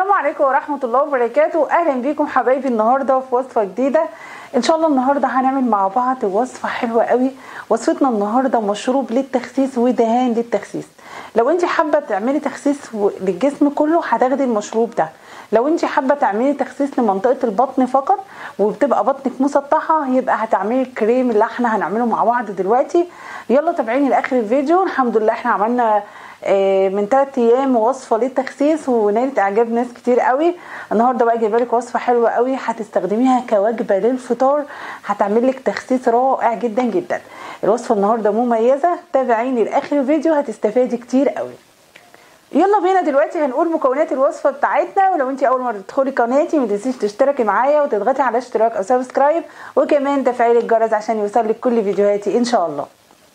السلام عليكم ورحمة الله وبركاته أهلا بيكم حبايبي النهاردة في وصفة جديدة إن شاء الله النهاردة هنعمل مع بعض وصفة حلوة قوي وصفتنا النهاردة مشروب للتخسيس ودهان للتخسيس لو انت حابة تعملي تخسيس للجسم كله هتاخدي المشروب ده لو انت حابة تعملي تخسيس لمنطقة البطن فقط وبتبقى بطنك مسطحة يبقى هتعملي الكريم اللي احنا هنعمله مع بعض دلوقتي يلا تابعيني لاخر الفيديو الحمد لله احنا عملنا من ثلاث ايام وصفه للتخسيس ونالت اعجاب ناس كتير قوي النهارده بقى جايبه لك وصفه حلوه قوي هتستخدميها كوجبه للفطار هتعمل لك تخسيس رائع جدا جدا الوصفه النهارده مميزه تابعيني لاخر الفيديو هتستفادي كتير قوي يلا بينا دلوقتي هنقول مكونات الوصفه بتاعتنا ولو انت اول مره تدخلي قناتي ما تنسيش تشتركي معايا وتضغطي على اشتراك او سبسكرايب وكمان تفعيل الجرس عشان يوصلك كل فيديوهاتي ان شاء الله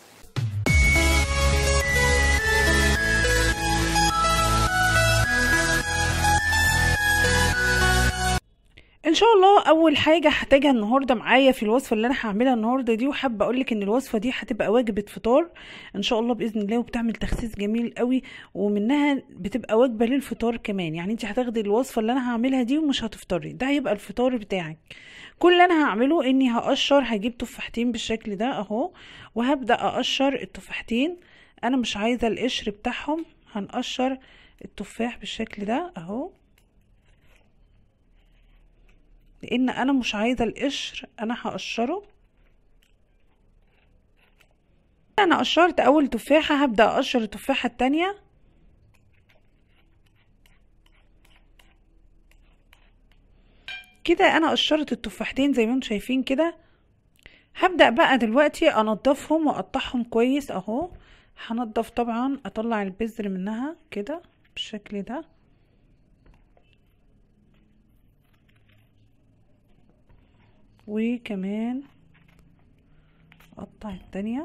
ان شاء الله اول حاجه هحتاجها النهارده معايا في الوصفه اللي انا هعملها النهارده دي وحابه اقول لك ان الوصفه دي هتبقى وجبه فطار ان شاء الله باذن الله وبتعمل تخسيس جميل قوي ومنها بتبقى وجبه للفطار كمان يعني انت هتاخدي الوصفه اللي انا هعملها دي ومش هتفطري ده هيبقى الفطار بتاعك كل اللي انا هعمله اني هقشر هجيب تفاحتين بالشكل ده اهو وهبدا اقشر التفاحتين انا مش عايزه القشر بتاعهم هنقشر التفاح بالشكل ده اهو لان انا مش عايزه القشر انا هقشره انا قشرت اول تفاحه هبدا اقشر التفاحه التانية كده انا قشرت التفاحتين زي ما انتم شايفين كده هبدا بقى دلوقتي انضفهم واقطعهم كويس اهو هنضف طبعا اطلع البذر منها كده بالشكل ده وكمان اقطع التانية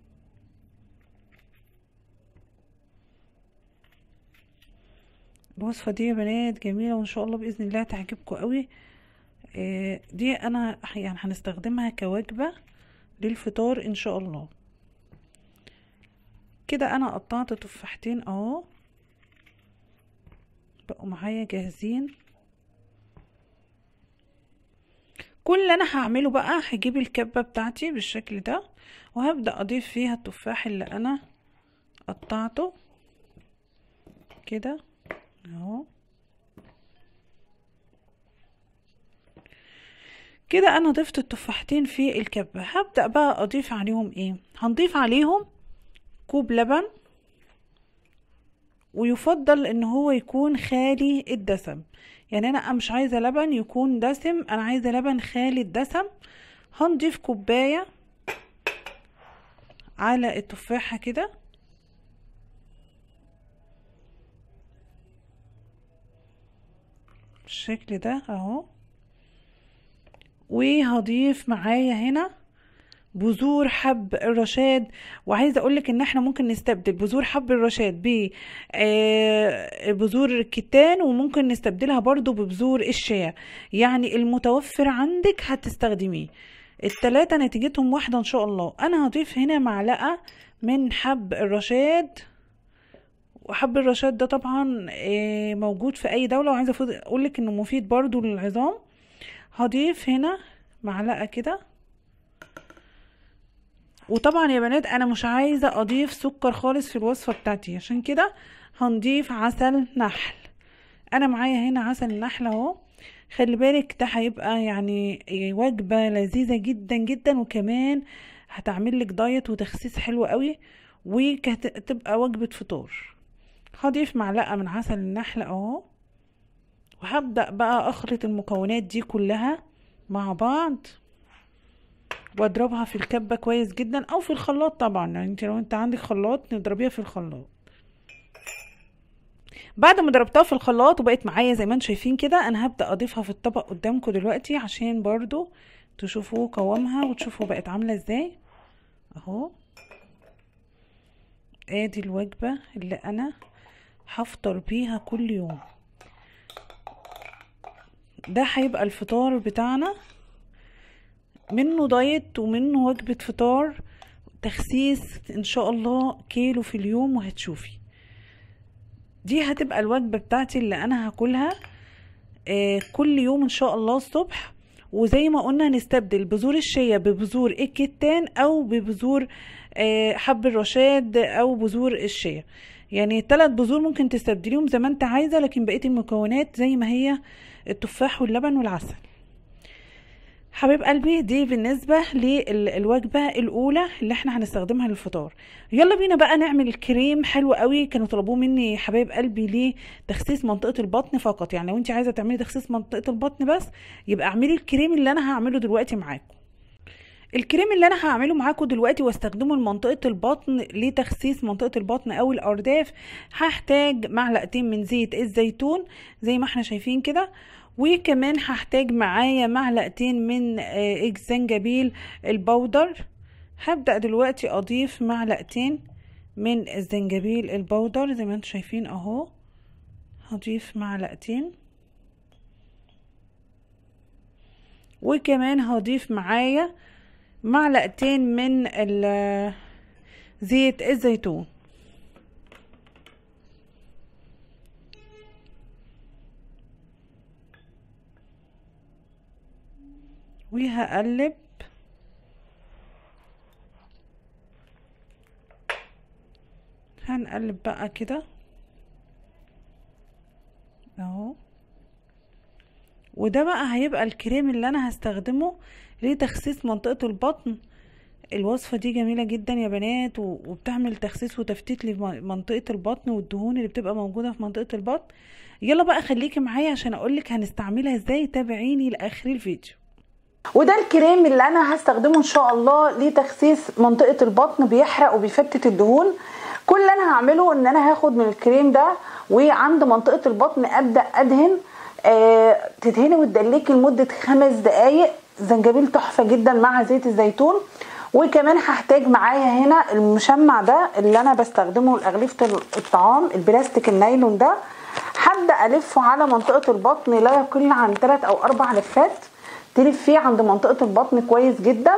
الوصفة دي يا بنات جميلة وان شاء الله بإذن الله تعجبكم قوي آه دي انا يعني هنستخدمها كوجبة للفطار ان شاء الله كده انا قطعت تفاحتين اهو بقوا معايا جاهزين كل اللي انا هعمله بقى هجيب الكبة بتاعتي بالشكل ده وهبدأ اضيف فيها التفاح اللي انا قطعته كده اهو كده انا ضفت التفاحتين في الكبة هبدأ بقى اضيف عليهم ايه هنضيف عليهم كوب لبن ويفضل ان هو يكون خالي الدسم يعني انا مش عايزه لبن يكون دسم انا عايزه لبن خالي الدسم هنضيف كوبايه على التفاحه كده بالشكل ده اهو وهضيف معايا هنا بذور حب الرشاد وعايزه اقولك ان احنا ممكن نستبدل بذور حب الرشاد ب بذور الكتان وممكن نستبدلها برضو ببذور الشيا يعني المتوفر عندك هتستخدميه التلاتة نتيجتهم واحدة ان شاء الله انا هضيف هنا معلقة من حب الرشاد وحب الرشاد ده طبعا موجود في اي دولة وعايزة اقولك انه مفيد برضو للعظام هضيف هنا معلقة كده وطبعا يا بنات انا مش عايزه اضيف سكر خالص في الوصفه بتاعتي عشان كده هنضيف عسل نحل انا معايا هنا عسل نحل اهو خلي بالك ده هيبقى يعني وجبه لذيذه جدا جدا وكمان هتعمل لك دايت وتخسيس حلو قوي وهتبقى وجبه فطار هضيف معلقه من عسل النحل اهو وهبدا بقى اخلط المكونات دي كلها مع بعض واضربها في الكبه كويس جدا او في الخلاط طبعا يعني انت لو انت عندك خلاط نضربيها في الخلاط بعد ما ضربتها في الخلاط وبقت معايا زي ما انتم شايفين كده انا هبدا اضيفها في الطبق قدامكم دلوقتي عشان برضو تشوفوا قوامها وتشوفوا بقت عامله ازاي اهو ادي الوجبه اللي انا هفطر بيها كل يوم ده هيبقى الفطار بتاعنا منه دايت ومنه وجبة فطار تخسيس ان شاء الله كيلو في اليوم وهتشوفي دي هتبقى الوجبة بتاعتي اللي انا هاكلها آه كل يوم ان شاء الله الصبح وزي ما قلنا هنستبدل بذور الشيا ببذور الكتان او ببذور آه حب الرشاد او بذور الشيا يعني الثلاث بذور ممكن تستبدليهم زي ما انت عايزه لكن بقيه المكونات زي ما هي التفاح واللبن والعسل حبيب قلبي دي بالنسبة للوجبة الأولى اللي احنا هنستخدمها للفطار يلا بينا بقى نعمل الكريم حلو قوي كانوا طلبوه مني حبايب قلبي لتخسيس منطقة البطن فقط يعني لو انت عايزة تعملي تخسيس منطقة البطن بس يبقى اعملي الكريم اللي انا هعمله دلوقتي معاكم الكريم اللي انا هعمله معاكم دلوقتي واستخدمه لمنطقة البطن لتخسيس منطقة البطن او الارداف هحتاج معلقتين من زيت الزيتون زي ما احنا شايفين كده وكمان هحتاج معايا معلقتين من الزنجبيل البودر هبدأ دلوقتي اضيف معلقتين من الزنجبيل البودر زي ما انتم شايفين اهو هضيف معلقتين وكمان هضيف معايا معلقتين من زيت الزيتون وهقلب هنقلب بقى كده اهو وده بقى هيبقى الكريم اللي انا هستخدمه لتخسيس منطقة البطن الوصفة دي جميلة جدا يا بنات وبتعمل تخسيس وتفتيت لمنطقة البطن والدهون اللي بتبقى موجودة في منطقة البطن يلا بقى خليكي معايا عشان اقولك هنستعملها ازاي تابعيني لاخر الفيديو وده الكريم اللي انا هستخدمه ان شاء الله لتخسيس منطقة البطن بيحرق وبيفتت الدهون كل اللي انا هعمله ان انا هاخد من الكريم ده وعند منطقة البطن ابدأ ادهن آه تدهني وتدلكي لمدة خمس دقايق زنجبيل تحفة جدا مع زيت الزيتون وكمان هحتاج معايا هنا المشمع ده اللي انا بستخدمه لاغلفة الطعام البلاستيك النايلون ده هبدا الفه على منطقة البطن لا يقل عن 3 او 4 لفات تلفيه عند منطقة البطن كويس جدا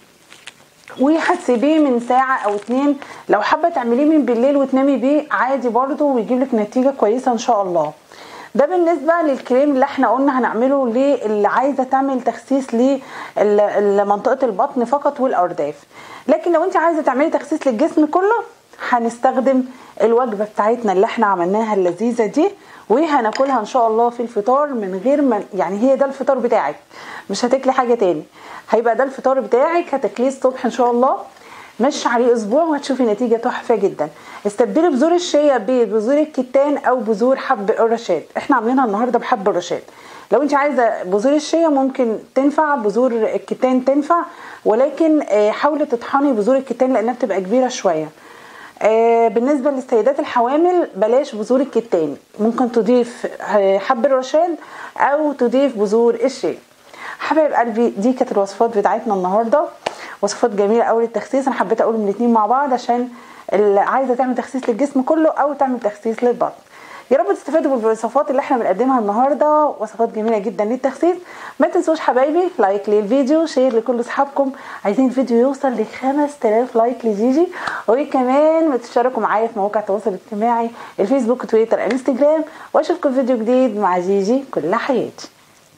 وهتسيبيه من ساعة او اتنين لو حابة تعمليه من بالليل وتنامي بيه عادي برضو ويجيب لك نتيجة كويسة ان شاء الله ده بالنسبة للكريم اللي احنا قلنا هنعمله للي عايزة تعمل تخسيس لمنطقة البطن فقط والارداف لكن لو انت عايزة تعملي تخسيس للجسم كله هنستخدم الوجبة بتاعتنا اللي احنا عملناها اللذيذة دي وهناكلها ان شاء الله في الفطار من غير ما يعني هي ده الفطار بتاعك مش هتاكلي حاجة تاني هيبقى ده الفطار بتاعك هتاكليه الصبح ان شاء الله مش عليه اسبوع وهتشوفي نتيجه تحفه جدا استبدلي بذور الشيا ببذور الكتان او بذور حب الرشاد احنا عاملينها النهارده بحب الرشاد لو انت عايزه بذور الشيا ممكن تنفع بذور الكتان تنفع ولكن حاولي تطحني بذور الكتان لانها بتبقى كبيره شويه بالنسبه للسيدات الحوامل بلاش بذور الكتان ممكن تضيف حب الرشاد او تضيف بذور الشيا حبايب قلبي دي كانت الوصفات بتاعتنا النهارده وصفات جميله قوي للتخسيس انا حبيت اقولهم الاثنين مع بعض عشان اللي عايزه تعمل تخسيس للجسم كله او تعمل تخسيس للبطن يا رب تستفادوا بالوصفات اللي احنا بنقدمها النهارده وصفات جميله جدا للتخسيس ما تنسوش حبايبي لايك للفيديو شير لكل اصحابكم عايزين الفيديو يوصل ل 5000 لايك لجيجي وكمان ما تشتركوا معايا في مواقع التواصل الاجتماعي الفيسبوك تويتر انستجرام واشوفكم في فيديو جديد مع جيجي كل حياتي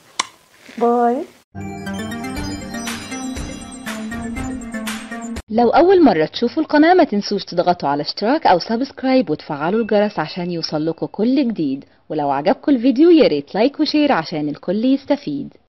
باي لو أول مرة تشوفوا القناة ما تنسوش تضغطوا على اشتراك أو سبسكرايب وتفعلوا الجرس عشان يوصلكوا كل جديد ولو عجبكم الفيديو ياريت لايك وشير عشان الكل يستفيد